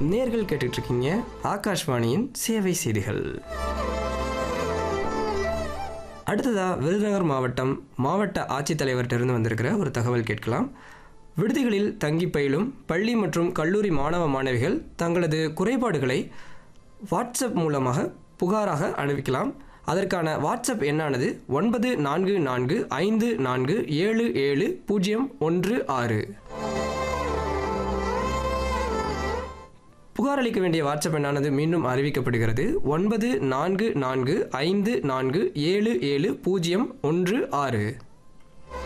நேர்கள் கேட்டுட்டு இருக்கீங்க ஆகாஷ்வாணியின் சேவை செய்திகள் அடுத்ததா விருதுநகர் மாவட்டம் மாவட்ட ஆட்சித்தலைவர்கிட்ட இருந்து வந்திருக்கிற ஒரு தகவல் கேட்கலாம் விடுதிகளில் தங்கி பயிலும் பள்ளி மற்றும் கல்லூரி மாணவ மாணவிகள் தங்களது குறைபாடுகளை வாட்ஸ்அப் மூலமாக புகாராக அனுப்பிக்கலாம் அதற்கான வாட்ஸ்அப் எண்ணானது ஒன்பது நான்கு நான்கு ஐந்து நான்கு ஏழு ஏழு பூஜ்ஜியம் ஒன்று ஆறு புகார் அளிக்க வேண்டிய வாட்ஸ்அப் எண்ணானது மீண்டும் அறிவிக்கப்படுகிறது ஒன்பது நான்கு நான்கு ஐந்து நான்கு ஏழு ஏழு பூஜ்ஜியம் ஒன்று ஆறு